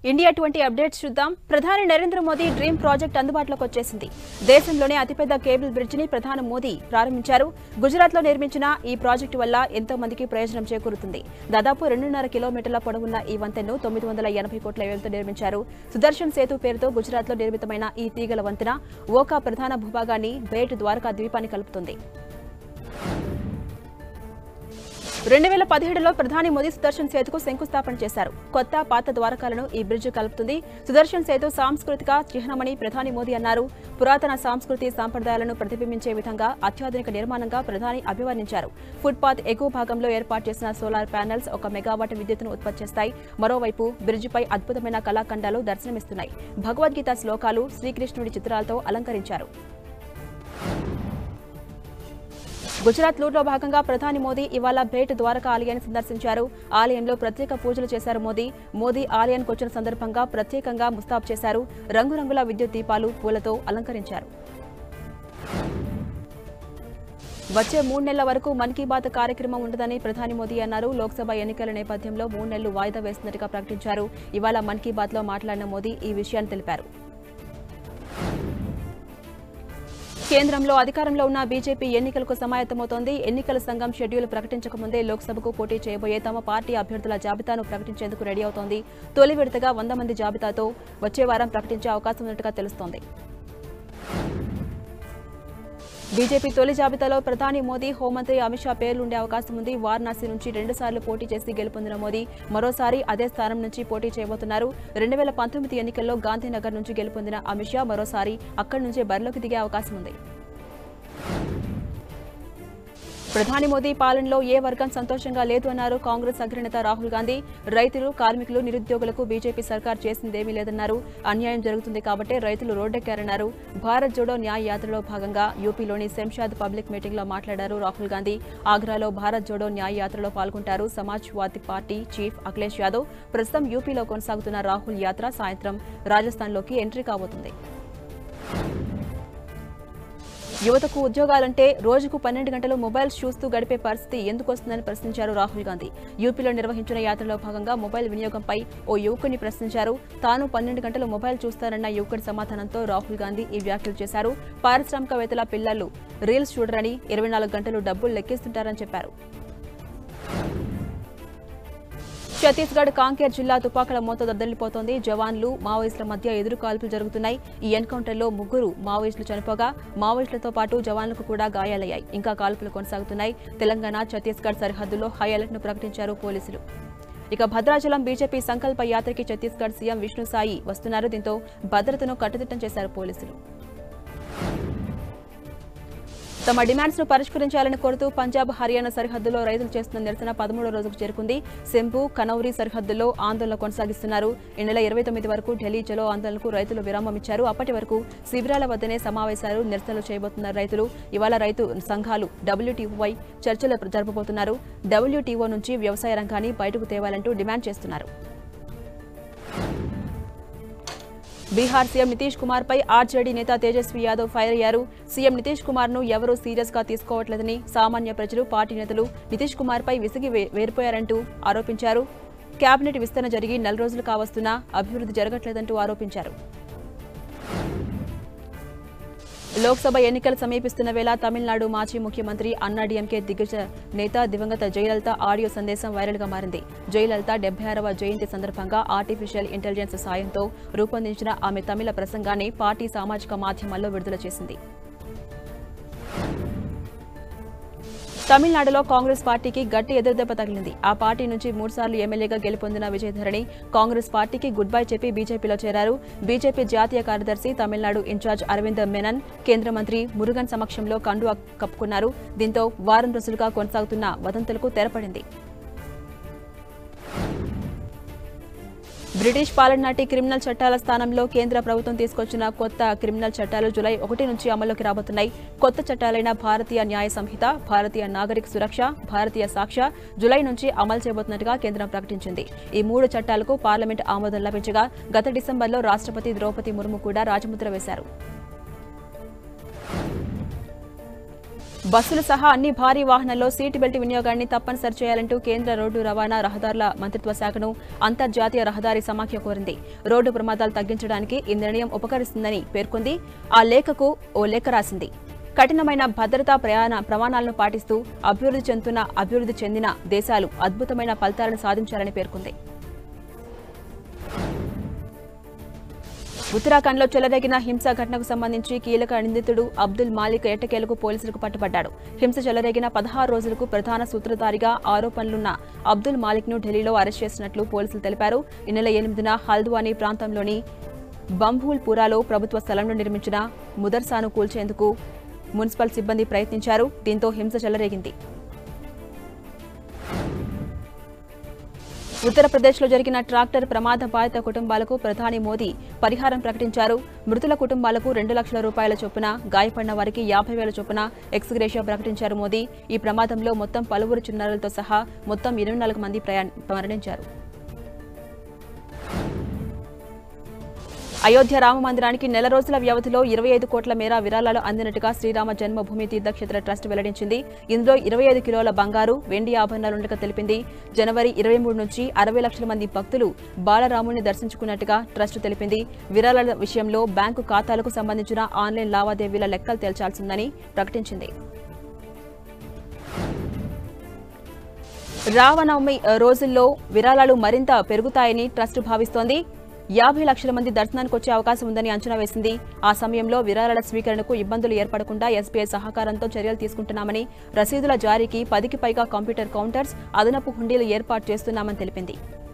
India twenty updates చూద్దాం ప్రధాని Narendra Modi dream project అందుబాటులోకి వచ్చేసింది దేశంలోనే అతిపెద్ద కేబుల్ బ్రిడ్జిని ప్రధాని మోదీ ప్రారంభించారు గుజరాత్ లో నిర్మించిన ఈ ప్రాజెక్టు వల్ల ఎంతో మందికి ప్రయోజనం చేకూరుతుంది దాదాపు రెండున్నర కిలోమీటర్ల పొడవున్న ఈ వంతెనను తొమ్మిది వందల ఎనభై కోట్ల వ్యయంతో నిర్మించారు సుదర్శన్ సేతు పేరుతో గుజరాత్ లో నిర్మితమైన ఈ తీగల వంతెన ఓకా ప్రధాన భూభాగాన్ని బేట్ ద్వారకా ద్వీపాన్ని కలుపుతుంది రెండు వేల పదిహేడులో ప్రధాని మోదీ సుదర్శన్ సేతుకు శంకుస్థాపన చేశారు కొత్త పాత ద్వారకాలను ఈ బ్రిడ్జ్ కలుపుతుంది సుదర్శన్ సేతు సాంస్కృతిక చిహ్నమని ప్రధాని మోదీ అన్నారు పురాతన సంస్కృతి సాంప్రదాయాలను ప్రతిబింబించే విధంగా అత్యాధునిక నిర్మాణంగా ప్రధాని అభివర్ణించారు ఫుట్పాత్ ఎగువ భాగంలో ఏర్పాటు చేసిన సోలార్ ప్యానెల్స్ ఒక మెగావాట్ విద్యుత్తును ఉత్పత్తి చేస్తాయి మరోవైపు బ్రిడ్జిపై అద్భుతమైన కళాఖండాలు దర్శనమిస్తున్నాయి భగవద్గీత శ్లోకాలు శ్రీకృష్ణుడి చిత్రాలతో అలంకరించారు గుజరాత్ లూట్లో భాగంగా ప్రధాని మోదీ ఇవాళ భేట్ ద్వారకా ఆలయాన్ని సందర్శించారు ఆలయంలో ప్రత్యేక పూజలు చేశారు మోదీ మోదీ ఆలయానికి వచ్చిన సందర్భంగా ప్రత్యేకంగా ముస్తాబ్ చేశారు రంగురంగుల విద్యుత్ దీపాలు పూలతో అలంకరించారు వచ్చే మూడు నెలల వరకు మన్ కీ బాత్ కార్యక్రమం ఉండదని ప్రధాని మోదీ అన్నారు లోక్సభ ఎన్నికల నేపథ్యంలో మూడు నెలలు వాయిదా వేస్తున్నట్టుగా ప్రకటించారు ఇవాళ మన్ కీ బాత్ లో మాట్లాడిన మోదీ ఈ విషయాన్ని తెలిపారు కేంద్రంలో అధికారంలో ఉన్న బీజేపీ ఎన్నికలకు సమాయత్తమవుతోంది ఎన్నికల సంఘం షెడ్యూల్ ప్రకటించకముందే లోక్సభకు పోటీ చేయబోయే తమ పార్టీ అభ్యర్థుల జాబితాను ప్రకటించేందుకు రెడీ అవుతోంది తొలి విడతగా వంద మంది జాబితాతో వచ్చే వారం ప్రకటించే అవకాశం ఉన్నట్టుగా తెలుస్తోంది బీజేపీ తొలి జాబితాలో ప్రధాని మోదీ హోంమంత్రి అమిత్ షా పేర్లు ఉండే అవకాశం ఉంది వారణాసి నుంచి రెండుసార్లు పోటీ చేసి గెలుపొందిన మోదీ మరోసారి అదే స్థానం నుంచి పోటీ చేయబోతున్నారు రెండు వేల పంతొమ్మిది ఎన్నికల్లో గాంధీనగర్ నుంచి గెలుపొందిన అమిత్ షా మరోసారి అక్కడి నుంచే బరిలోకి దిగే అవకాశం ఉంది ప్రధాని మోదీ పాలనలో ఏ వర్గం సంతోషంగా లేదు అన్నారు కాంగ్రెస్ అగ్రనేత రాహుల్ గాంధీ రైతులు కార్మికులు నిరుద్యోగులకు బీజేపీ సర్కార్ చేసిందేమీ లేదన్నారు అన్యాయం జరుగుతుంది కాబట్టే రైతులు రోడ్డెక్కారన్నారు భారత్ జోడో న్యాయ యాత్రలో భాగంగా యూపీలోని శంషాద్ పబ్లిక్ మీటింగ్ లో మాట్లాడారు రాహుల్ గాంధీ ఆగ్రాలో భారత్ జోడో న్యాయ యాత్రలో పాల్గొంటారు సమాజ్వాదీ పార్టీ చీఫ్ అఖిలేష్ యాదవ్ ప్రస్తుతం యూపీలో కొనసాగుతున్న రాహుల్ యాత్ర సాయంత్రం రాజస్థాన్లోకి ఎంట్రీ కాబోతుంది యువతకు ఉద్యోగాలంటే రోజుకు పన్నెండు గంటలు మొబైల్స్ చూస్తూ గడిపే పరిస్థితి ఎందుకు వస్తుందని ప్రశ్నించారు రాహుల్ గాంధీ యూపీలో నిర్వహించిన యాత్రలో భాగంగా మొబైల్ వినియోగంపై ఓ యువకుని ప్రశ్నించారు తాను పన్నెండు గంటలు మొబైల్ చూస్తారన్న యువకుడి సమాధానంతో రాహుల్ గాంధీ ఈ వ్యాఖ్యలు చేశారు పారిశ్రామికవేత్తల పిల్లలు రీల్స్ చూడరని ఇరవై నాలుగు గంటలు డబ్బులు లెక్కిస్తుంటారని చెప్పారు ఛత్తీస్గఢ్ కాంకేర్ జిల్లా తుపాకుల మోత దద్దరిల్లిపోతోంది జవాన్లు మావోయిస్టుల మధ్య ఎదురు కాల్పులు జరుగుతున్నాయి ఈ ఎన్కౌంటర్లో ముగ్గురు మావోయిస్టులు చనిపోగా మావోయిస్టులతో పాటు జవాన్లకు కూడా గాయాలయ్యాయి ఇంకా కాల్పులు కొనసాగుతున్నాయి తెలంగాణ ఛత్తీస్గఢ్ సరిహద్దులో హై అలర్ట్ ను ప్రకటించారు పోలీసులు ఇక భద్రాచలం బీజేపీ సంకల్ప యాత్రకి ఛత్తీస్గఢ్ సీఎం విష్ణు సాయి వస్తున్నారు దీంతో భద్రతను కట్టుదిట్టం చేశారు పోలీసులు తమ డిమాండ్స్ ను పరిష్కరించాలని కోరుతూ పంజాబ్ హర్యానా సరిహద్దులో రైతులు చేస్తున్న నిరసన పదమూడో రోజుకు చేరుకుంది సెంపు కనౌరి సరిహద్దుల్లో ఆందోళన కొనసాగిస్తున్నారు ఈ నెల ఇరవై తొమ్మిది వరకు ఢిల్లీ చలో ఆందోళనకు రైతులు విరామం ఇచ్చారు అప్పటి వరకు శిబిరాల వద్దనే సమావేశాలు నిరసనలు చేయబోతున్నారు రైతులు ఇవాళ రైతు సంఘాలు డబ్ల్యూటీఓపై చర్చలు జరపబోతున్నారు డబ్ల్యూటీఓ నుంచి వ్యవసాయ రంగాన్ని బయటకు తేవాలంటూ డిమాండ్ చేస్తున్నారు బీహార్ సీఎం నితీష్ కుమార్ పై ఆర్జేడీ నేత తేజస్వి యాదవ్ ఫైర్ అయ్యారు సీఎం నితీష్ కుమార్ ను ఎవరూ సీరియస్ గా తీసుకోవట్లేదని సామాన్య ప్రజలు పార్టీ నేతలు నితీష్ కుమార్ పై విసిగి వే- వేరిపోయారంటూ ఆరోపించారు కేబినెట్ విస్తరణ జరిగి నెల రోజులు కావస్తున్నా అభివృద్ధి జరగట్లేదంటూ ఆరోపించారు లోక్సభ ఎన్నికలు సమీపిస్తున్న వేళ తమిళనాడు మాజీ ముఖ్యమంత్రి అన్నాడీఎంకే దిగ్గజ నేత దివంగత జయలలిత ఆడియో సందేశం వైరల్ గా మారింది జయలలిత డెబ్బై ఆరవ జయంతి సందర్భంగా ఆర్టిఫిషియల్ ఇంటెలిజెన్స్ సాయంతో రూపొందించిన ఆమె తమిళ ప్రసంగాన్ని పార్టీ సామాజిక మాధ్యమాల్లో విడుదల చేసింది తమిళనాడులో కాంగ్రెస్ పార్టీకి గట్టి ఎదురుదెబ్బ తగిలింది ఆ పార్టీ నుంచి మూడుసార్లు ఎమ్మెల్యేగా గెలుపొందిన విజయధరణి కాంగ్రెస్ పార్టీకి గుడ్ బై చెప్పి బీజేపీలో చేరారు బీజేపీ జాతీయ కార్యదర్శి తమిళనాడు ఇన్ఛార్జ్ అరవింద్ మెనన్ కేంద్ర మంత్రి మురుగన్ సమక్షంలో కండువా కప్పుకున్నారు దీంతో వారం రోజులుగా కొనసాగుతున్న వదంతులకు తెరపడింది బ్రిటిష్ పాలన నాటి క్రిమినల్ చట్టాల స్థానంలో కేంద్ర ప్రభుత్వం తీసుకొచ్చిన కొత్త క్రిమినల్ చట్టాలు జులై ఒకటి నుంచి అమల్లోకి రాబోతున్నాయి కొత్త చట్టాలైన భారతీయ న్యాయ సంహిత భారతీయ నాగరిక సురక్ష భారతీయ సాక్ష్య జులై నుంచి అమలు చేయబోతున్నట్టుగా కేంద్రం ప్రకటించింది ఈ మూడు చట్టాలకు పార్లమెంట్ ఆమోదం లభించగా గత డిసెంబర్లో రాష్ట్రపతి ద్రౌపది ముర్ము కూడా రాజముద్ర వేశారు బస్సులు సహా అన్ని భారీ వాహనాల్లో సీటు బెల్ట్ వినియోగాన్ని తప్పనిసరి చేయాలంటూ కేంద్ర రోడ్డు రవాణా రహదారుల మంత్రిత్వ శాఖను అంతర్జాతీయ రహదారి సమాఖ్య కోరింది రోడ్డు ప్రమాదాలు తగ్గించడానికి ఈ నిర్ణయం ఉపకరిస్తుందని పేర్కొంది ఆ లేఖకు ఓ లేఖ రాసింది కఠినమైన భద్రతా ప్రయాణ ప్రమాణాలను పాటిస్తూ అభివృద్ధి చెందుతున్న అభివృద్ధి చెందిన దేశాలు అద్భుతమైన ఫలితాలను సాధించాలని పేర్కొంది ఉత్తరాఖండ్లో చెలరేగిన హింస ఘటనకు సంబంధించి కీలక నిందితుడు అబ్దుల్ మాలిక్ ఎట్టకేలకు పోలీసులకు పట్టుబడ్డాడు హింస చెలరేగిన పదహారు రోజులకు ప్రధాన సూత్రధారిగా ఆరోపణలున్న అబ్దుల్ మాలిక్ ను ఢిల్లీలో అరెస్ట్ చేసినట్లు పోలీసులు తెలిపారు ఈ నెల ఎనిమిదిన హల్ద్వానీ ప్రాంతంలోని బంభూల్పురాలో ప్రభుత్వ స్థలంలో నిర్మించిన ముదర్సాను కూల్చేందుకు మున్సిపల్ సిబ్బంది ప్రయత్నించారు దీంతో హింస చెలరేగింది ఉత్తరప్రదేశ్లో జరిగిన ట్రాక్టర్ ప్రమాద బాధిత కుటుంబాలకు ప్రధాని మోదీ పరిహారం ప్రకటించారు మృతుల కుటుంబాలకు రెండు లక్షల రూపాయల చొప్పున గాయపడిన వారికి యాభై వేల చొప్పున ఎక్స్గ్రేషియా ప్రకటించారు మోదీ ఈ ప్రమాదంలో మొత్తం పలువురు చిన్నారులతో సహా మొత్తం ఇరవై నాలుగు మంది ప్రయాణ మరణించారు అయోధ్య రామ మందిరానికి నెల రోజుల వ్యవధిలో ఇరవై ఐదు కోట్ల మేర విరాళాలు అందినట్టుగా శ్రీరామ జన్మభూమి తీర్థక్షేత్ర ట్రస్ట్ వెల్లడించింది ఇందులో ఇరవై ఐదు కిలోల బంగారు వెండి ఆభరణాలుండగా తెలిపింది జనవరి ఇరవై మూడు నుంచి అరవై లక్షల మంది భక్తులు బాలరాముని దర్శించుకున్నట్టుగా ట్రస్ట్ తెలిపింది విరాళాల విషయంలో బ్యాంకు ఖాతాలకు సంబంధించిన ఆన్లైన్ లావాదేవీల లెక్కలు తేల్చాల్సిందని ప్రకటించింది రావనవమి రోజుల్లో విరాళాలు మరింత పెరుగుతాయని ట్రస్ట్ భావిస్తోంది యాభై లక్షల మంది దర్శనానికి వచ్చే అవకాశం ఉందని అంచనా వేసింది ఆ సమయంలో విరాళాల స్వీకరణకు ఇబ్బందులు ఏర్పడకుండా ఎస్బీఐ సహకారంతో చర్యలు తీసుకుంటున్నామని రసీదుల జారీకి పదికి పైగా కంప్యూటర్ కౌంటర్స్ అదనపు హుండీలు ఏర్పాటు చేస్తున్నామని తెలిపింది